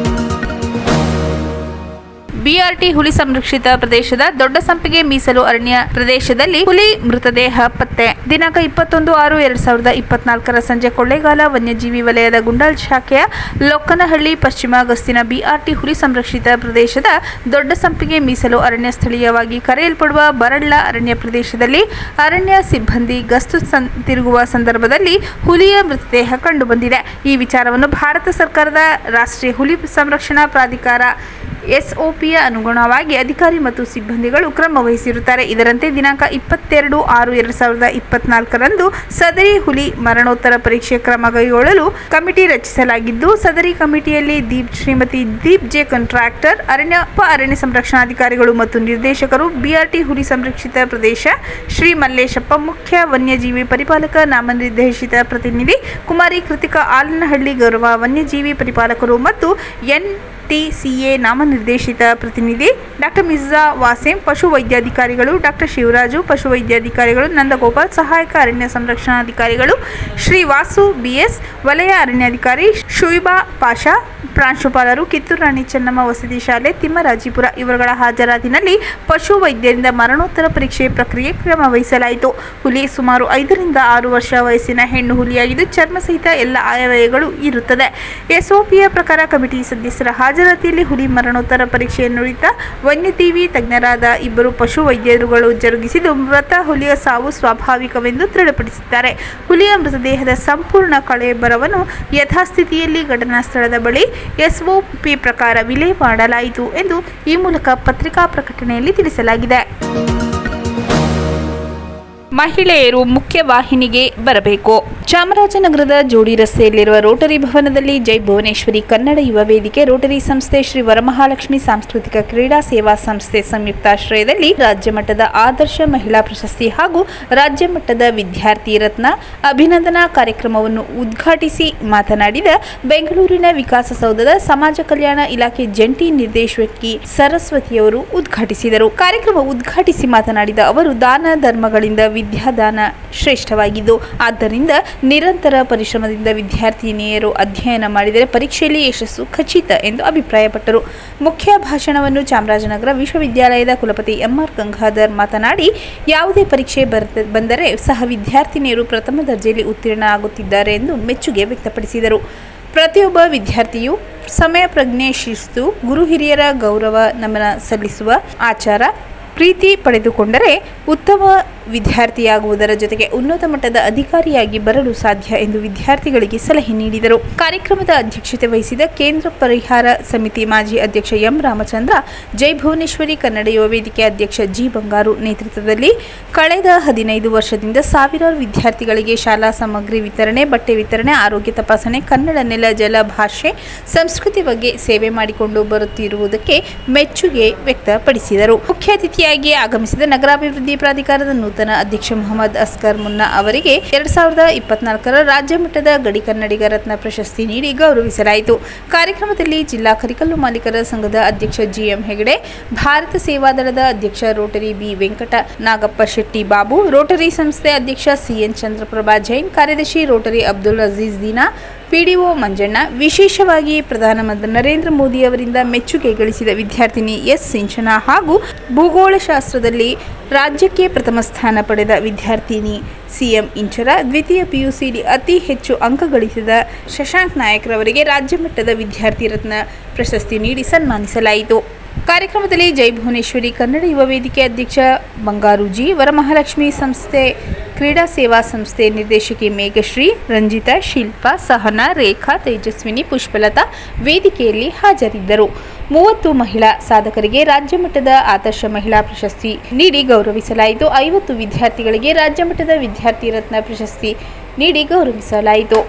ಬಿಆರ್ಟಿ ಹುಲಿ ಸಂರಕ್ಷಿತ ಪ್ರದೇಶದ ದೊಡ್ಡ ಸಂಪಿಗೆ ಮೀಸಲು ಅರಣ್ಯ ಪ್ರದೇಶದಲ್ಲಿ ಹುಲಿ ಮೃತದೇಹ ಪತ್ತೆ ದಿನಾಂಕ ಇಪ್ಪತ್ತೊಂದು ಆರು ಎರಡ್ ಸಾವಿರದ ಇಪ್ಪತ್ನಾಲ್ಕರ ಸಂಜೆ ಕೊಳ್ಳೇಗಾಲ ವನ್ಯಜೀವಿ ವಲಯದ ಗುಂಡಾಲ್ ಶಾಖೆಯ ಲೊಕ್ಕನಹಳ್ಳಿ ಪಶ್ಚಿಮ ಗಸ್ತಿನ ಬಿಆರ್ಟಿ ಹುಲಿ ಸಂರಕ್ಷಿತ ಪ್ರದೇಶದ ದೊಡ್ಡ ಸಂಪಿಗೆ ಮೀಸಲು ಅರಣ್ಯ ಸ್ಥಳೀಯವಾಗಿ ಕರೆಯಲ್ಪಡುವ ಬರಳ್ಳ ಅರಣ್ಯ ಪ್ರದೇಶದಲ್ಲಿ ಅರಣ್ಯ ಸಿಬ್ಬಂದಿ ಗಸ್ತು ಸಂ- ತಿರುಗುವ ಸಂದರ್ಭದಲ್ಲಿ ಹುಲಿಯ ಮೃತದೇಹ ಕಂಡುಬಂದಿದೆ ಈ ವಿಚಾರವನ್ನು ಭಾರತ ಸರ್ಕಾರದ ರಾಷ್ಟ್ರೀಯ ಹುಲಿ ಸಂರಕ್ಷಣಾ ಪ್ರಾಧಿಕಾರ ಎಸ್ಒಪಿಯ ಅನುಗುಣವಾಗಿ ಅಧಿಕಾರಿ ಮತ್ತು ಸಿಬ್ಬಂದಿಗಳು ಕ್ರಮ ವಹಿಸಿರುತ್ತಾರೆ ಇದರಂತೆ ದಿನಾಂಕ ಇಪ್ಪತ್ತೆರಡು ಆರು ಎರಡು ಸಾವಿರದ ಇಪ್ಪತ್ನಾಲ್ಕರಂದು ಸದರಿ ಹುಲಿ ಮರಣೋತ್ತರ ಪರೀಕ್ಷೆ ಕ್ರಮ ಕೈಗೊಳ್ಳಲು ಕಮಿಟಿ ರಚಿಸಲಾಗಿದ್ದು ಸದರಿ ಕಮಿಟಿಯಲ್ಲಿ ದೀಪ್ ಶ್ರೀಮತಿ ದೀಪ್ ಜೆ ಕಾಂಟ್ರಾಕ್ಟರ್ ಅರಣ್ಯ ಉಪ ಅರಣ್ಯ ಸಂರಕ್ಷಣಾಧಿಕಾರಿಗಳು ಮತ್ತು ನಿರ್ದೇಶಕರು ಬಿಆರ್ಟಿ ಹುಲಿ ಸಂರಕ್ಷಿತ ಪ್ರದೇಶ ಶ್ರೀ ಮಲ್ಲೇಶಪ್ಪ ಮುಖ್ಯ ವನ್ಯಜೀವಿ ಪರಿಪಾಲಕ ನಾಮನಿರ್ದೇಶಿತ ಪ್ರತಿನಿಧಿ ಕುಮಾರಿ ಕೃತಿಕಾ ಆಲನಹಳ್ಳಿ ಗೌರವ ವನ್ಯಜೀವಿ ಪರಿಪಾಲಕರು ಮತ್ತು ಎನ್ ಟಿಸಿಎ ನಾಮನಿರ್ದೇಶಿತ ಪ್ರತಿನಿಧಿ ಡಾಕ್ಟರ್ ಮಿರ್ಜಾ ವಾಸಿಂ ಪಶು ವೈದ್ಯಾಧಿಕಾರಿಗಳು ಡಾಕ್ಟರ್ ಶಿವರಾಜು ಪಶು ವೈದ್ಯಾಧಿಕಾರಿಗಳು ನಂದಗೋಪಾಲ್ ಸಹಾಯಕ ಅರಣ್ಯ ಸಂರಕ್ಷಣಾಧಿಕಾರಿಗಳು ಶ್ರೀ ವಾಸು ಬಿಎಸ್ ವಲಯ ಅರಣ್ಯಾಧಿಕಾರಿ ಶುಯಿಬಾ ಪಾಷಾ ಪ್ರಾಂಶುಪಾಲರು ಕಿತ್ತೂರು ರಾಣಿ ಚೆನ್ನಮ್ಮ ವಸತಿ ಶಾಲೆ ತಿಮ್ಮರಾಜಿಪುರ ಇವರುಗಳ ಹಾಜರಾತಿನಲ್ಲಿ ಪಶು ವೈದ್ಯರಿಂದ ಮರಣೋತ್ತರ ಪರೀಕ್ಷೆ ಪ್ರಕ್ರಿಯೆ ಕ್ರಮ ವಹಿಸಲಾಯಿತು ಹುಲಿ ಸುಮಾರು ಐದರಿಂದ ಆರು ವರ್ಷ ವಯಸ್ಸಿನ ಹೆಣ್ಣು ಹುಲಿಯಾಗಿದ್ದು ಚರ್ಮ ಸಹಿತ ಎಲ್ಲ ಆಯವ್ಯಯಗಳು ಇರುತ್ತದೆ ಎಸ್ಒಪಿಯ ಪ್ರಕಾರ ಕಮಿಟಿ ಸದಸ್ಯರ ಹಾಜರಾತಿಯಲ್ಲಿ ಹುಲಿ ಮರಣೋತ್ತರ ಪರೀಕ್ಷೆ ನುರಿತ ವನ್ಯಜೀವಿ ತಜ್ಞರಾದ ಇಬ್ಬರು ಪಶು ವೈದ್ಯರುಗಳು ಜರುಗಿಸಿದ್ದು ಮೃತ ಹುಲಿಯ ಸಾವು ಸ್ವಾಭಾವಿಕವೆಂದು ದೃಢಪಡಿಸಿದ್ದಾರೆ ಹುಲಿಯ ಮೃತದೇಹದ ಸಂಪೂರ್ಣ ಕಳೆಬರವನ್ನು ಯಥಾಸ್ಥಿತಿಯಲ್ಲಿ ಘಟನಾ ಸ್ಥಳದ ಬಳಿ ಎಸ್ಒಪಿ ಪ್ರಕಾರ ವಿಲೇ ಮಾಡಲಾಯಿತು ಎಂದು ಈ ಮೂಲಕ ಪತ್ರಿಕಾ ಪ್ರಕಟಣೆಯಲ್ಲಿ ತಿಳಿಸಲಾಗಿದೆ ಮಹಿಳೆಯರು ಮುಖ್ಯ ವಾಹಿನಿಗೆ ಬರಬೇಕು ಚಾಮರಾಜನಗರದ ಜೋಡಿ ರಸ್ತೆಯಲ್ಲಿರುವ ರೋಟರಿ ಭವನದಲ್ಲಿ ಜೈ ಭುವನೇಶ್ವರಿ ಕನ್ನಡ ಯುವ ವೇದಿಕೆ ರೋಟರಿ ಸಂಸ್ಥೆ ಶ್ರೀ ವರಮಹಾಲಕ್ಷ್ಮಿ ಸಾಂಸ್ಕೃತಿಕ ಕ್ರೀಡಾ ಸೇವಾ ಸಂಸ್ಥೆ ಸಂಯುಕ್ತಾಶ್ರಯದಲ್ಲಿ ರಾಜ್ಯ ಮಟ್ಟದ ಆದರ್ಶ ಮಹಿಳಾ ಪ್ರಶಸ್ತಿ ಹಾಗೂ ರಾಜ್ಯ ಮಟ್ಟದ ವಿದ್ಯಾರ್ಥಿ ರತ್ನ ಅಭಿನಂದನಾ ಕಾರ್ಯಕ್ರಮವನ್ನು ಉದ್ಘಾಟಿಸಿ ಮಾತನಾಡಿದ ಬೆಂಗಳೂರಿನ ವಿಕಾಸಸೌಧದ ಸಮಾಜ ಕಲ್ಯಾಣ ಇಲಾಖೆ ಜಂಟಿ ನಿರ್ದೇಶಕಿ ಸರಸ್ವತಿಯವರು ಉದ್ಘಾಟಿಸಿದರು ಕಾರ್ಯಕ್ರಮ ಉದ್ಘಾಟಿಸಿ ಮಾತನಾಡಿದ ಅವರು ದಾನ ಧರ್ಮಗಳಿಂದ ವಿದ್ಯಾದಾನ ಶ್ರೇಷ್ಠವಾಗಿದ್ದು ಆದ್ದರಿಂದ ನಿರಂತರ ಪರಿಶ್ರಮದಿಂದ ವಿದ್ಯಾರ್ಥಿನಿಯರು ಅಧ್ಯಯನ ಮಾಡಿದರೆ ಪರೀಕ್ಷೆಯಲ್ಲಿ ಯಶಸ್ಸು ಖಚಿತ ಎಂದು ಅಭಿಪ್ರಾಯಪಟ್ಟರು ಮುಖ್ಯ ಭಾಷಣವನ್ನು ಚಾಮರಾಜನಗರ ವಿಶ್ವವಿದ್ಯಾಲಯದ ಕುಲಪತಿ ಎಂಆರ್ ಗಂಗಾಧರ್ ಮಾತನಾಡಿ ಯಾವುದೇ ಪರೀಕ್ಷೆ ಬರ್ತ ಬಂದರೆ ಸಹ ವಿದ್ಯಾರ್ಥಿನಿಯರು ಪ್ರಥಮ ದರ್ಜೆಯಲ್ಲಿ ಉತ್ತೀರ್ಣ ಆಗುತ್ತಿದ್ದಾರೆ ಎಂದು ಮೆಚ್ಚುಗೆ ವ್ಯಕ್ತಪಡಿಸಿದರು ಪ್ರತಿಯೊಬ್ಬ ವಿದ್ಯಾರ್ಥಿಯು ಸಮಯ ಪ್ರಜ್ಞೆ ಶಿಸ್ತು ಗುರು ಹಿರಿಯರ ಗೌರವ ನಮನ ಸಲ್ಲಿಸುವ ಆಚಾರ ಪ್ರೀತಿ ಪಡೆದುಕೊಂಡರೆ ಉತ್ತಮ ವಿದ್ಯಾರ್ಥಿಯಾಗುವುದರ ಜೊತೆಗೆ ಉನ್ನತ ಮಟ್ಟದ ಅಧಿಕಾರಿಯಾಗಿ ಬರಲು ಸಾಧ್ಯ ಎಂದು ವಿದ್ಯಾರ್ಥಿಗಳಿಗೆ ಸಲಹೆ ನೀಡಿದರು ಕಾರ್ಯಕ್ರಮದ ಅಧ್ಯಕ್ಷತೆ ವಹಿಸಿದ ಕೇಂದ್ರ ಪರಿಹಾರ ಸಮಿತಿ ಮಾಜಿ ಅಧ್ಯಕ್ಷ ಎಂ ರಾಮಚಂದ್ರ ಜೈ ಭುವನೇಶ್ವರಿ ಕನ್ನಡ ಯುವ ವೇದಿಕೆ ಅಧ್ಯಕ್ಷ ಜಿ ಬಂಗಾರು ನೇತೃತ್ವದಲ್ಲಿ ಕಳೆದ ಹದಿನೈದು ವರ್ಷದಿಂದ ಸಾವಿರಾರು ವಿದ್ಯಾರ್ಥಿಗಳಿಗೆ ಶಾಲಾ ಸಾಮಗ್ರಿ ವಿತರಣೆ ಬಟ್ಟೆ ವಿತರಣೆ ಆರೋಗ್ಯ ತಪಾಸಣೆ ಕನ್ನಡ ನೆಲ ಜಲ ಭಾಷೆ ಸಂಸ್ಕೃತಿ ಬಗ್ಗೆ ಸೇವೆ ಮಾಡಿಕೊಂಡು ಬರುತ್ತಿರುವುದಕ್ಕೆ ಮೆಚ್ಚುಗೆ ವ್ಯಕ್ತಪಡಿಸಿದರು ಮುಖ್ಯ ಅತಿಥಿಯಾಗಿ ಆಗಮಿಸಿದ ನಗರಾಭಿವೃದ್ಧಿ ಪ್ರಾಧಿಕಾರದ ನೂತನ ಅಧ್ಯಕ್ಷ ಮೊಹಮ್ಮದ್ ಅಸ್ಕರ್ ಮುನ್ನಾ ಅವರಿಗೆ ಎರಡ್ ಸಾವಿರದ ಇಪ್ಪತ್ನಾಲ್ಕರ ರಾಜ್ಯ ಮಟ್ಟದ ಗಡಿ ಕನ್ನಡಿಗ ರತ್ನ ಪ್ರಶಸ್ತಿ ನೀಡಿ ಗೌರವಿಸಲಾಯಿತು ಕಾರ್ಯಕ್ರಮದಲ್ಲಿ ಜಿಲ್ಲಾ ಕರಿಕಲ್ಲು ಮಾಲೀಕರ ಸಂಘದ ಅಧ್ಯಕ್ಷ ಜಿಎಂ ಹೆಗಡೆ ಭಾರತ ಸೇವಾದಳದ ಅಧ್ಯಕ್ಷ Rotary B Venkata Nagappa Shetty Babu Rotary ಸಂಸ್ಥೆ ಅಧ್ಯಕ್ಷ ಸಿಎನ್ ಚಂದ್ರಪ್ರಭಾ ಜೈನ್ ಕಾರ್ಯದರ್ಶಿ ರೋಟರಿ ಅಬ್ದುಲ್ ಅಜೀಜ್ ದೀನಾ ಪಿಡಿಒ ಮಂಜಣ್ಣ ವಿಶೇಷವಾಗಿ ಪ್ರಧಾನಮಂತ್ರಿ ನರೇಂದ್ರ ಮೋದಿ ಅವರಿಂದ ಮೆಚ್ಚುಗೆ ಗಳಿಸಿದ ವಿದ್ಯಾರ್ಥಿನಿ ಎಸ್ ಸಿಂಚನಾ ಹಾಗೂ ಭೂಗೋಳಶಾಸ್ತ್ರದಲ್ಲಿ ರಾಜ್ಯಕ್ಕೆ ಪ್ರಥಮ ಸ್ಥಾನ ಪಡೆದ ವಿದ್ಯಾರ್ಥಿನಿ ಸಿಎಂ ಇಂಚರ ದ್ವಿತೀಯ ಪಿಯುಸಿಲಿ ಅತಿ ಹೆಚ್ಚು ಅಂಕ ಗಳಿಸಿದ ಶಶಾಂಕ್ ನಾಯಕ್ರವರಿಗೆ ರಾಜ್ಯ ಮಟ್ಟದ ವಿದ್ಯಾರ್ಥಿ ರತ್ನ ಪ್ರಶಸ್ತಿ ನೀಡಿ ಸನ್ಮಾನಿಸಲಾಯಿತು ಕಾರ್ಯಕ್ರಮದಲ್ಲಿ ಜೈ ಭುವನೇಶ್ವರಿ ಕನ್ನಡ ಯುವ ವೇದಿಕೆ ಅಧ್ಯಕ್ಷ ಬಂಗಾರೂಜಿ ವರಮಹಾಲಕ್ಷ್ಮಿ ಸಂಸ್ಥೆ ಕ್ರೀಡಾ ಸೇವಾ ಸಂಸ್ಥೆ ನಿರ್ದೇಶಕಿ ಮೇಘಶ್ರೀ ರಂಜಿತಾ ಶಿಲ್ಪಾ ಸಹನಾ ರೇಖಾ ತೇಜಸ್ವಿನಿ ಪುಷ್ಪಲತಾ ವೇದಿಕೆಯಲ್ಲಿ ಹಾಜರಿದ್ದರು ಮೂವತ್ತು ಮಹಿಳಾ ಸಾಧಕರಿಗೆ ರಾಜ್ಯ ಮಟ್ಟದ ಆದರ್ಶ ಮಹಿಳಾ ಪ್ರಶಸ್ತಿ ನೀಡಿ ಗೌರವಿಸಲಾಯಿತು ಐವತ್ತು ವಿದ್ಯಾರ್ಥಿಗಳಿಗೆ ರಾಜ್ಯ ಮಟ್ಟದ ವಿದ್ಯಾರ್ಥಿ ರತ್ನ ಪ್ರಶಸ್ತಿ ನೀಡಿ ಗೌರವಿಸಲಾಯಿತು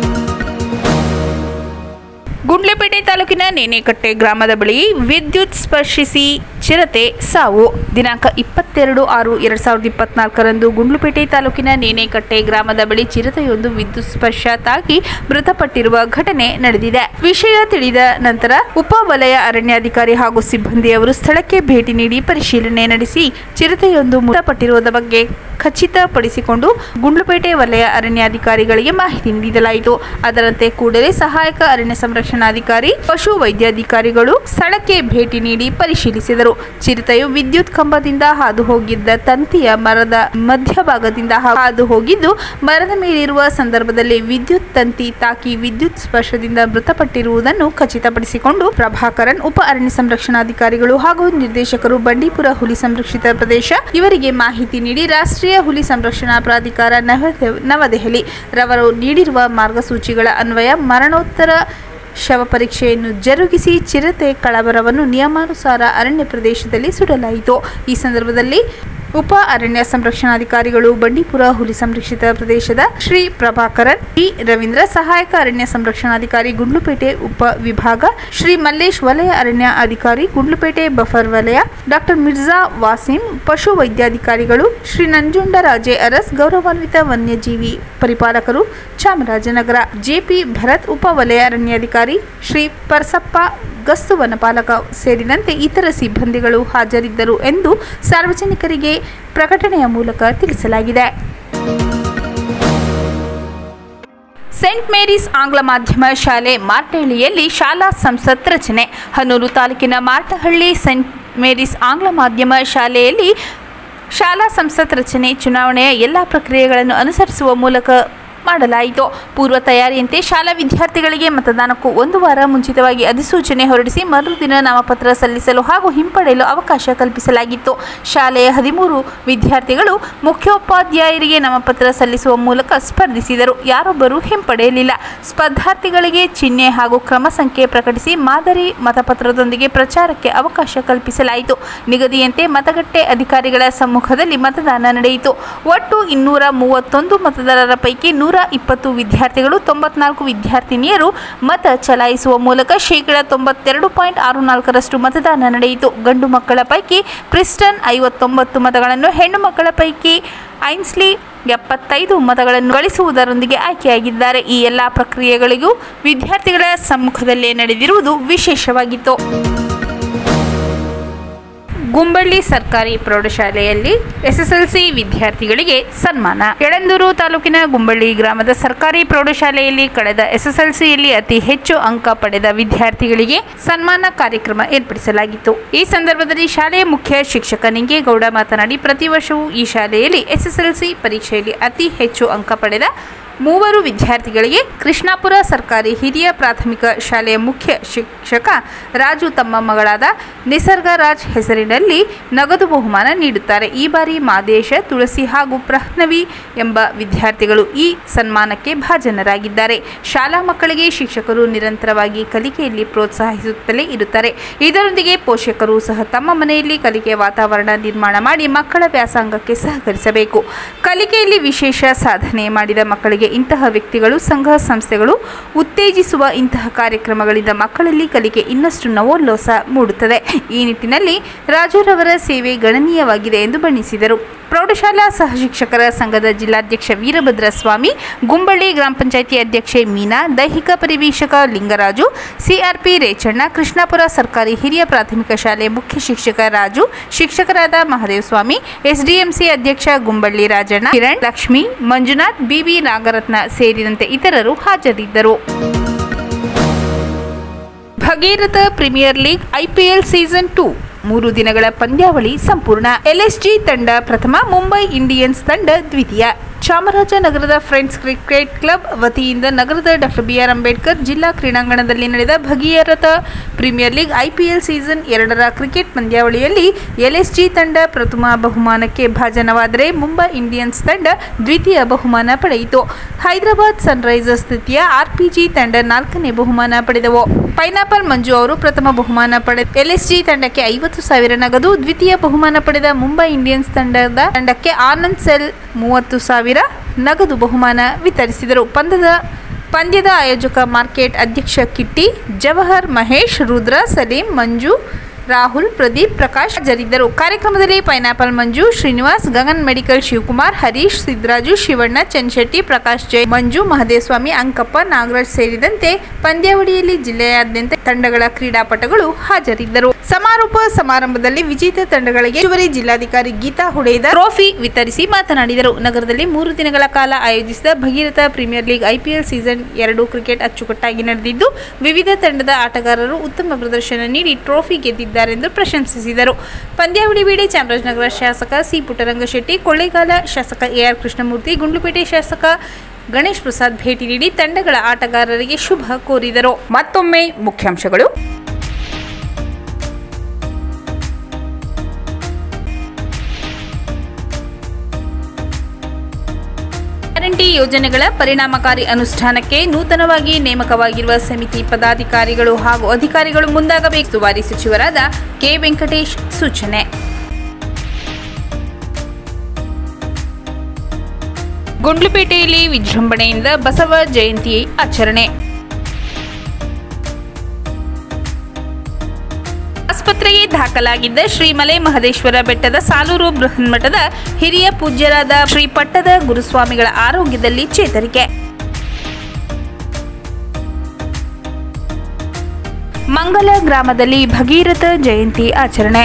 ಗುಂಡ್ಲೆಪೇಟೆ ತಾಲೂಕಿನ ನೇನೆಕಟ್ಟೆ ಗ್ರಾಮದ ಬಳಿ ವಿದ್ಯುತ್ ಸ್ಪರ್ಶಿಸಿ ಚಿರತೆ ಸಾವು ದಿನಾಂಕ ಇಪ್ಪತ್ತೆರಡು ಆರು ಎರಡು ಸಾವಿರದ ಇಪ್ಪತ್ನಾಲ್ಕರಂದು ಗುಂಡ್ಲುಪೇಟೆ ತಾಲೂಕಿನ ನೇನೆಕಟ್ಟೆ ಗ್ರಾಮದ ಬಳಿ ಚಿರತೆಯೊಂದು ವಿದ್ಯುತ್ ಸ್ಪರ್ಶ ತಾಗಿ ಮೃತಪಟ್ಟಿರುವ ಘಟನೆ ನಡೆದಿದೆ ವಿಷಯ ತಿಳಿದ ನಂತರ ಉಪ ವಲಯ ಅರಣ್ಯಾಧಿಕಾರಿ ಹಾಗೂ ಸಿಬ್ಬಂದಿಯವರು ಸ್ಥಳಕ್ಕೆ ಭೇಟಿ ನೀಡಿ ಪರಿಶೀಲನೆ ನಡೆಸಿ ಚಿರತೆಯೊಂದು ಮೃತಪಟ್ಟಿರುವುದರ ಬಗ್ಗೆ ಖಚಿತಪಡಿಸಿಕೊಂಡು ಗುಂಡ್ಲುಪೇಟೆ ವಲಯ ಅರಣ್ಯಾಧಿಕಾರಿಗಳಿಗೆ ಮಾಹಿತಿ ನೀಡಲಾಯಿತು ಅದರಂತೆ ಕೂಡಲೇ ಸಹಾಯಕ ಅರಣ್ಯ ಸಂರಕ್ಷಣಾಧಿಕಾರಿ ಪಶು ವೈದ್ಯಾಧಿಕಾರಿಗಳು ಸ್ಥಳಕ್ಕೆ ಭೇಟಿ ನೀಡಿ ಪರಿಶೀಲಿಸಿದರು ಚಿರತೆಯು ವಿದ್ಯುತ್ ಕಂಬದಿಂದ ಹಾದು ಹೋಗಿದ್ದ ತಂತಿಯ ಮರದ ಮಧ್ಯಭಾಗದಿಂದ ಹಾದು ಹೋಗಿದ್ದು ಮರದ ಮೇಲಿರುವ ಸಂದರ್ಭದಲ್ಲಿ ವಿದ್ಯುತ್ ತಂತಿ ತಾಕಿ ವಿದ್ಯುತ್ ಸ್ಪರ್ಶದಿಂದ ಮೃತಪಟ್ಟಿರುವುದನ್ನು ಖಚಿತಪಡಿಸಿಕೊಂಡು ಪ್ರಭಾಕರನ್ ಉಪ ಅರಣ್ಯ ಸಂರಕ್ಷಣಾಧಿಕಾರಿಗಳು ಹಾಗೂ ನಿರ್ದೇಶಕರು ಬಂಡೀಪುರ ಹುಲಿ ಸಂರಕ್ಷಿತ ಪ್ರದೇಶ ಇವರಿಗೆ ಮಾಹಿತಿ ನೀಡಿ ರಾಷ್ಟ್ರೀಯ ಹುಲಿ ಸಂರಕ್ಷಣಾ ಪ್ರಾಧಿಕಾರ ನವದೆ- ನವದೆಹಲಿ ರವರು ನೀಡಿರುವ ಮಾರ್ಗಸೂಚಿಗಳ ಅನ್ವಯ ಮರಣೋತ್ತರ ಶವ ಪರೀಕ್ಷೆಯನ್ನು ಜರುಗಿಸಿ ಚಿರತೆ ಕಳವರವನ್ನು ನಿಯಮಾನುಸಾರ ಅರಣ್ಯ ಪ್ರದೇಶದಲ್ಲಿ ಸುಡಲಾಯಿತು ಈ ಸಂದರ್ಭದಲ್ಲಿ ಉಪ ಅರಣ್ಯ ಸಂರಕ್ಷಣಾಧಿಕಾರಿಗಳು ಬಂಡೀಪುರ ಹುಲಿ ಸಂರಕ್ಷಿತ ಪ್ರದೇಶದ ಶ್ರೀ ಪ್ರಭಾಕರನ್ ಟಿ ರವೀಂದ್ರ ಸಹಾಯಕ ಅರಣ್ಯ ಸಂರಕ್ಷಣಾಧಿಕಾರಿ ಗುಂಡ್ಲುಪೇಟೆ ಉಪ ವಿಭಾಗ ಶ್ರೀ ಮಲ್ಲೇಶ್ ವಲಯ ಅರಣ್ಯ ಅಧಿಕಾರಿ ಗುಂಡ್ಲುಪೇಟೆ ಬಫರ್ ವಲಯ ಡಾಕ್ಟರ್ ಮಿರ್ಜಾ ವಾಸಿಂ ಪಶು ವೈದ್ಯಾಧಿಕಾರಿಗಳು ಶ್ರೀ ನಂಜುಂಡರಾಜೆ ಅರಸ್ ಗೌರವಾನ್ವಿತ ವನ್ಯಜೀವಿ ಪರಿಪಾಲಕರು ಚಾಮರಾಜನಗರ ಜೆಪಿ ಭರತ್ ಉಪ ವಲಯ ಅರಣ್ಯಾಧಿಕಾರಿ ಶ್ರೀ ಪರ್ಸಪ್ಪ ಗಸ್ತು ವನಪಾಲಕ ಸೇರಿದಂತೆ ಇತರ ಸಿಬ್ಬಂದಿಗಳು ಹಾಜರಿದ್ದರು ಎಂದು ಸಾರ್ವಜನಿಕರಿಗೆ ಪ್ರಕಟಣೆಯ ಮೂಲಕ ತಿಳಿಸಲಾಗಿದೆ ಸೆಂಟ್ ಮೇರೀಸ್ ಆಂಗ್ಲ ಮಾಧ್ಯಮ ಶಾಲೆ ಮಾರ್ಟಹಳ್ಳಿಯಲ್ಲಿ ಶಾಲಾ ಸಂಸತ್ ರಚನೆ ಹನೂರು ತಾಲೂಕಿನ ಮಾರ್ಟಹಳ್ಳಿ ಸೆಂಟ್ ಮೇರೀಸ್ ಆಂಗ್ಲ ಮಾಧ್ಯಮ ಶಾಲೆಯಲ್ಲಿ ಶಾಲಾ ಸಂಸತ್ ರಚನೆ ಚುನಾವಣೆಯ ಎಲ್ಲ ಪ್ರಕ್ರಿಯೆಗಳನ್ನು ಅನುಸರಿಸುವ ಮೂಲಕ ಮಾಡಲಾಯಿತು ಪೂರ್ವ ತಯಾರಿಯಂತೆ ಶಾಲಾ ವಿದ್ಯಾರ್ಥಿಗಳಿಗೆ ಮತದಾನಕ್ಕೂ ಒಂದು ವಾರ ಮುಂಚಿತವಾಗಿ ಅಧಿಸೂಚನೆ ಹೊರಡಿಸಿ ಮರುದಿನ ನಾಮಪತ್ರ ಸಲ್ಲಿಸಲು ಹಾಗೂ ಹಿಂಪಡೆಯಲು ಅವಕಾಶ ಕಲ್ಪಿಸಲಾಗಿತ್ತು ಶಾಲೆಯ ಹದಿಮೂರು ವಿದ್ಯಾರ್ಥಿಗಳು ಮುಖ್ಯೋಪಾಧ್ಯಾಯರಿಗೆ ನಾಮಪತ್ರ ಸಲ್ಲಿಸುವ ಮೂಲಕ ಸ್ಪರ್ಧಿಸಿದರು ಯಾರೊಬ್ಬರೂ ಹಿಂಪಡೆಯಲಿಲ್ಲ ಸ್ಪರ್ಧಾರ್ಥಿಗಳಿಗೆ ಚಿಹ್ನೆ ಹಾಗೂ ಕ್ರಮ ಸಂಖ್ಯೆ ಪ್ರಕಟಿಸಿ ಮಾದರಿ ಮತಪತ್ರದೊಂದಿಗೆ ಪ್ರಚಾರಕ್ಕೆ ಅವಕಾಶ ಕಲ್ಪಿಸಲಾಯಿತು ನಿಗದಿಯಂತೆ ಮತಗಟ್ಟೆ ಅಧಿಕಾರಿಗಳ ಸಮ್ಮುಖದಲ್ಲಿ ಮತದಾನ ನಡೆಯಿತು ಒಟ್ಟು ಇನ್ನೂರ ಮೂವತ್ತೊಂದು ಮತದಾರರ ಪೈಕಿ ನೂರ ಇಪ್ಪತ್ತು ವಿದ್ಯಾರ್ಥಿಗಳು ತೊಂಬತ್ನಾಲ್ಕು ವಿದ್ಯಾರ್ಥಿನಿಯರು ಮತ ಚಲಾಯಿಸುವ ಮೂಲಕ ಶೇಕಡ ತೊಂಬತ್ತೆರಡು ಪಾಯಿಂಟ್ ಆರು ನಾಲ್ಕರಷ್ಟು ಮತದಾನ ನಡೆಯಿತು ಗಂಡು ಮಕ್ಕಳ ಪೈಕಿ ಪ್ರಿಸ್ಟನ್ ಐವತ್ತೊಂಬತ್ತು ಮತಗಳನ್ನು ಹೆಣ್ಣು ಮಕ್ಕಳ ಪೈಕಿ ಐನ್ಸ್ಲಿ ಎಪ್ಪತ್ತೈದು ಮತಗಳನ್ನು ಗಳಿಸುವುದರೊಂದಿಗೆ ಆಯ್ಕೆಯಾಗಿದ್ದಾರೆ ಈ ಎಲ್ಲ ಪ್ರಕ್ರಿಯೆಗಳಿಗೂ ವಿದ್ಯಾರ್ಥಿಗಳ ಸಮ್ಮುಖದಲ್ಲೇ ನಡೆದಿರುವುದು ವಿಶೇಷವಾಗಿತ್ತು ಗುಂಬಳ್ಳಿ ಸರ್ಕಾರಿ ಪ್ರೌಢಶಾಲೆಯಲ್ಲಿ ಎಸ್ಎಸ್ಎಲ್ಸಿ ವಿದ್ಯಾರ್ಥಿಗಳಿಗೆ ಸನ್ಮಾನ ಯಳಂದೂರು ತಾಲೂಕಿನ ಗುಂಬಳ್ಳಿ ಗ್ರಾಮದ ಸರ್ಕಾರಿ ಪ್ರೌಢಶಾಲೆಯಲ್ಲಿ ಕಳೆದ ಎಸ್ಎಸ್ಎಲ್ಸಿಯಲ್ಲಿ ಅತಿ ಹೆಚ್ಚು ಅಂಕ ಪಡೆದ ವಿದ್ಯಾರ್ಥಿಗಳಿಗೆ ಸನ್ಮಾನ ಕಾರ್ಯಕ್ರಮ ಏರ್ಪಡಿಸಲಾಗಿತ್ತು ಈ ಸಂದರ್ಭದಲ್ಲಿ ಶಾಲೆಯ ಮುಖ್ಯ ಶಿಕ್ಷಕ ನಿಂಗೇಗೌಡ ಮಾತನಾಡಿ ಪ್ರತಿ ವರ್ಷವೂ ಈ ಶಾಲೆಯಲ್ಲಿ ಎಸ್ಎಸ್ಎಲ್ಸಿ ಪರೀಕ್ಷೆಯಲ್ಲಿ ಅತಿ ಹೆಚ್ಚು ಅಂಕ ಪಡೆದ ಮೂವರು ವಿದ್ಯಾರ್ಥಿಗಳಿಗೆ ಕೃಷ್ಣಾಪುರ ಸರ್ಕಾರಿ ಹಿರಿಯ ಪ್ರಾಥಮಿಕ ಶಾಲೆಯ ಮುಖ್ಯ ಶಿಕ್ಷಕ ರಾಜು ತಮ್ಮ ಮಗಳಾದ ನಿಸರ್ಗ ರಾಜ್ ಹೆಸರಿನಲ್ಲಿ ನಗದು ಬಹುಮಾನ ನೀಡುತ್ತಾರೆ ಈ ಬಾರಿ ಮಾದೇಶ ತುಳಸಿ ಹಾಗೂ ಪ್ರಹ್ನವಿ ಎಂಬ ವಿದ್ಯಾರ್ಥಿಗಳು ಈ ಸನ್ಮಾನಕ್ಕೆ ಭಾಜನರಾಗಿದ್ದಾರೆ ಶಾಲಾ ಮಕ್ಕಳಿಗೆ ಶಿಕ್ಷಕರು ನಿರಂತರವಾಗಿ ಕಲಿಕೆಯಲ್ಲಿ ಪ್ರೋತ್ಸಾಹಿಸುತ್ತಲೇ ಇರುತ್ತಾರೆ ಇದರೊಂದಿಗೆ ಪೋಷಕರು ಸಹ ತಮ್ಮ ಮನೆಯಲ್ಲಿ ಕಲಿಕೆಯ ವಾತಾವರಣ ನಿರ್ಮಾಣ ಮಾಡಿ ಮಕ್ಕಳ ವ್ಯಾಸಂಗಕ್ಕೆ ಸಹಕರಿಸಬೇಕು ಕಲಿಕೆಯಲ್ಲಿ ವಿಶೇಷ ಸಾಧನೆ ಮಾಡಿದ ಮಕ್ಕಳಿಗೆ ಇಂತಹ ವ್ಯಕ್ತಿಗಳು ಸಂಘ ಸಂಸ್ಥೆಗಳು ಉತ್ತೇಜಿಸುವ ಇಂತಹ ಕಾರ್ಯಕ್ರಮಗಳಿಂದ ಮಕ್ಕಳಲ್ಲಿ ಕಲಿಕೆ ಇನ್ನಷ್ಟು ನವೋಲ್ಲಾಸ ಮೂಡುತ್ತದೆ ಈ ನಿಟ್ಟಿನಲ್ಲಿ ರಾಜುರವರ ಸೇವೆ ಗಣನೀಯವಾಗಿದೆ ಎಂದು ಬಣ್ಣಿಸಿದರು ಪ್ರೌಢಶಾಲಾ ಸಹ ಶಿಕ್ಷಕರ ಸಂಘದ ಜಿಲ್ಲಾಧ್ಯಕ್ಷ ವೀರಭದ್ರ ಸ್ವಾಮಿ ಗುಂಬಳ್ಳಿ ಗ್ರಾಮ ಪಂಚಾಯಿತಿ ಅಧ್ಯಕ್ಷೆ ಮೀನಾ ದೈಹಿಕ ಪರಿವೀಕ್ಷಕ ಲಿಂಗರಾಜು ಸಿಆರ್ಪಿ ರೇಚಣ್ಣ ಕೃಷ್ಣಾಪುರ ಸರ್ಕಾರಿ ಹಿರಿಯ ಪ್ರಾಥಮಿಕ ಶಾಲೆ ಮುಖ್ಯ ಶಿಕ್ಷಕ ರಾಜು ಶಿಕ್ಷಕರಾದ ಮಹದೇವ ಸ್ವಾಮಿ ಎಸ್ಡಿಎಂಸಿ ಅಧ್ಯಕ್ಷ ಗುಂಬಳ್ಳಿ ರಾಜಣ್ಣ ಕಿರಣ್ ಲಕ್ಷ್ಮಿ ಮಂಜುನಾಥ್ ಬಿಬಿ ನಾಗರತ್ನ ಸೇರಿದಂತೆ ಇತರರು ಹಾಜರಿದ್ದರು Bhagiratha premier league IPL season two ಮೂರು ದಿನಗಳ ಪಂದ್ಯಾವಳಿ ಸಂಪೂರ್ಣ ಎಲ್ಎಸ್ಜಿ ತಂಡ ಪ್ರಥಮ ಮುಂಬೈ ಇಂಡಿಯನ್ಸ್ ತಂಡ ದ್ವಿತೀಯ ಚಾಮರಾಜನಗರದ ಫ್ರೆಂಡ್ಸ್ ಕ್ರಿಕೆಟ್ ಕ್ಲಬ್ ವತಿಯಿಂದ ನಗರದ ಡಾಕ್ಟರ್ ಬಿಆರ್ ಅಂಬೇಡ್ಕರ್ ಜಿಲ್ಲಾ ಕ್ರೀಡಾಂಗಣದಲ್ಲಿ ನಡೆದ Bhagiratha premier league IPL season ಎರಡರ ಕ್ರಿಕೆಟ್ ಪಂದ್ಯಾವಳಿಯಲ್ಲಿ ಎಲ್ಎಸ್ಜಿ ತಂಡ ಪ್ರಥಮ ಬಹುಮಾನಕ್ಕೆ ಭಾಜನವಾದರೆ ಮುಂಬೈ ಇಂಡಿಯನ್ಸ್ ತಂಡ ದ್ವಿತೀಯ ಬಹುಮಾನ ಪಡೆಯಿತು ಹೈದರಾಬಾದ್ ಸನ್ರೈಸರ್ಸ್ ತೃತೀಯ ಆರ್ಪಿಜಿ ತಂಡ ನಾಲ್ಕನೇ ಬಹುಮಾನ ಪಡೆದವು ಪೈನಾಪಲ್ ಮಂಜು ಅವರು ಪ್ರಥಮ ಬಹುಮಾನ ಪಡೆದ ಎಲ್ಎಸ್ಜಿ ತಂಡಕ್ಕೆ ಐವತ್ತು ಸಾವಿರ ನಗದು ದ್ವಿತೀಯ ಬಹುಮಾನ ಪಡೆದ ಮುಂಬೈ ಇಂಡಿಯನ್ಸ್ ತಂಡದ ತಂಡಕ್ಕೆ ಆನಂದ್ ಸೆಲ್ ಮೂವತ್ತು ಸಾವಿರ ನಗದು ಬಹುಮಾನ ವಿತರಿಸಿದರು ಪಂದ್ಯದ ಪಂದ್ಯದ ಆಯೋಜಕ ಮಾರ್ಕೆಟ್ ಅಧ್ಯಕ್ಷ ಕಿಟ್ಟಿ ಜವಹರ್ ಮಹೇಶ್ ರುದ್ರ ಸಲೀಂ ಮಂಜು ರಾಹುಲ್ ಪ್ರದೀಪ್ ಪ್ರಕಾಶ್ ಹಾಜರಿದ್ದರು ಕಾರ್ಯಕ್ರಮದಲ್ಲಿ ಪೈನಾಪಲ್ ಮಂಜು ಶ್ರೀನಿವಾಸ್ ಗಗನ್ ಮೆಡಿಕಲ್ ಶಿವಕುಮಾರ್ ಹರೀಶ್ ಸಿದ್ದರಾಜು ಶಿವಣ್ಣ ಚನ್ಶೆಟ್ಟಿ ಪ್ರಕಾಶ್ ಜೈ ಮಂಜು ಮಹದೇವಸ್ವಾಮಿ ಅಂಕಪ್ಪ ನಾಗರಾಜ್ ಸೇರಿದಂತೆ ಪಂದ್ಯಾವಳಿಯಲ್ಲಿ ಜಿಲ್ಲೆಯಾದ್ಯಂತ ತಂಡಗಳ ಕ್ರೀಡಾಪಟುಗಳು ಹಾಜರಿದ್ದರು ಸಮಾರೋಪ ಸಮಾರಂಭದಲ್ಲಿ ವಿಜೇತ ತಂಡಗಳಿಗೆ ಹೆಚ್ಚುವರಿ ಜಿಲ್ಲಾಧಿಕಾರಿ ಗೀತಾ ಹುಡೇದ ಟ್ರೋಫಿ ವಿತರಿಸಿ ಮಾತನಾಡಿದರು ನಗರದಲ್ಲಿ ಮೂರು ದಿನಗಳ ಕಾಲ ಆಯೋಜಿಸಿದ Bhagiratha premier league IPL season ಎರಡು ಕ್ರಿಕೆಟ್ ಅಚ್ಚುಕಟ್ಟಾಗಿ ನಡೆದಿದ್ದು ವಿವಿಧ ತಂಡದ ಆಟಗಾರರು ಉತ್ತಮ ಪ್ರದರ್ಶನ ನೀಡಿ ಟ್ರೋಫಿ ಗೆದ್ದಿದ್ದಾರೆಂದು ಪ್ರಶಂಸಿಸಿದರು ಪಂದ್ಯಾವಳಿ ವೇಳೆ ಚಾಮರಾಜನಗರ ಶಾಸಕ ಸಿ ಪುಟ್ಟರಂಗಶೆಟ್ಟಿ ಕೊಳ್ಳೇಗಾಲ ಶಾಸಕ ಎಆರ್ ಕೃಷ್ಣಮೂರ್ತಿ ಗುಂಡ್ಲುಪೇಟೆ ಶಾಸಕ ಗಣೇಶ್ ಪ್ರಸಾದ್ ಭೇಟಿ ನೀಡಿ ತಂಡಗಳ ಆಟಗಾರರಿಗೆ ಶುಭ ಕೋರಿದರು ಮತ್ತೊಮ್ಮೆ ಮುಖ್ಯಾಂಶಗಳು ಗ್ಯಾರಂಟಿ ಯೋಜನೆಗಳ ಪರಿಣಾಮಕಾರಿ ಅನುಷ್ಠಾನಕ್ಕೆ ನೂತನವಾಗಿ ನೇಮಕವಾಗಿರುವ ಸಮಿತಿ ಪದಾಧಿಕಾರಿಗಳು ಹಾಗೂ ಅಧಿಕಾರಿಗಳು ಮುಂದಾಗಬೇಕು ಸುವಾರಿ ಸಚಿವರಾದ ಕೆ ವೆಂಕಟೇಶ್ ಸೂಚನೆ ಗುಂಡ್ಲುಪೇಟೆಯಲ್ಲಿ ವಿಜೃಂಭಣೆಯಿಂದ ಬಸವ ಜಯಂತಿ ಆಚರಣೆ ಆಸ್ಪತ್ರೆಗೆ ದಾಖಲಾಗಿದ್ದ ಶ್ರೀ ಮಲೆ ಮಹದೇಶ್ವರ ಬೆಟ್ಟದ ಸಾಲೂರು ಬೃಹನ್ಮಠದ ಹಿರಿಯ ಪೂಜ್ಯರಾದ ಶ್ರೀ ಪಟ್ಟದ ಗುರುಸ್ವಾಮಿಗಳ ಆರೋಗ್ಯದಲ್ಲಿ ಚೇತರಿಕೆ ಮಂಗಲ ಗ್ರಾಮದಲ್ಲಿ ಭಗೀರಥ ಜಯಂತಿ ಆಚರಣೆ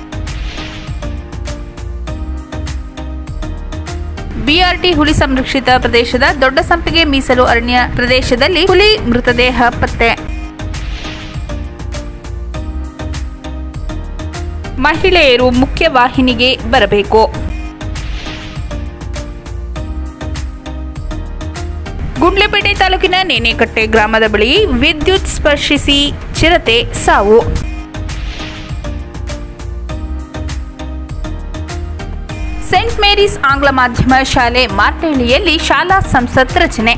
ಬಿಆರ್ಟಿ ಹುಲಿ ಸಂರಕ್ಷಿತ ಪ್ರದೇಶದ ದೊಡ್ಡ ಸಂಪಿಗೆ ಮೀಸಲು ಅರಣ್ಯ ಪ್ರದೇಶದಲ್ಲಿ ಹುಲಿ ಮೃತದೇಹ ಪತ್ತೆ ಮಹಿಳೆಯರು ಮುಖ್ಯ ವಾಹಿನಿಗೆ ಬರಬೇಕು ಗುಂಡ್ಲೆಪೇಟೆ ತಾಲೂಕಿನ ನೇನೆಕಟ್ಟೆ ಗ್ರಾಮದ ಬಳಿ ವಿದ್ಯುತ್ ಸ್ಪರ್ಶಿಸಿ ಚಿರತೆ ಸಾವು ಸೆಂಟ್ ಮೇರೀಸ್ ಆಂಗ್ಲ ಮಾಧ್ಯಮ ಶಾಲೆ ಮಾರ್ನಹಳ್ಳಿಯಲ್ಲಿ ಶಾಲಾ ಸಂಸತ್ ರಚನೆ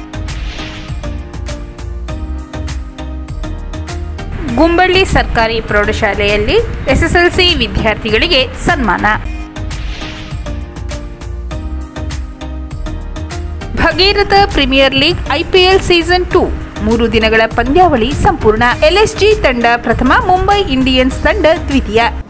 ಗುಂಬಳ್ಳಿ ಸರ್ಕಾರಿ ಪ್ರೌಢಶಾಲೆಯಲ್ಲಿ ಎಸ್ಎಸ್ಎಲ್ಸಿ ವಿದ್ಯಾರ್ಥಿಗಳಿಗೆ ಸನ್ಮಾನ Bhagiratha premier league IPL season two ಮೂರು ದಿನಗಳ ಪಂದ್ಯಾವಳಿ ಸಂಪೂರ್ಣ ಎಲ್ಎಸ್ಜಿ ತಂಡ ಪ್ರಥಮ ಮುಂಬೈ ಇಂಡಿಯನ್ಸ್ ತಂಡ ದ್ವಿತೀಯ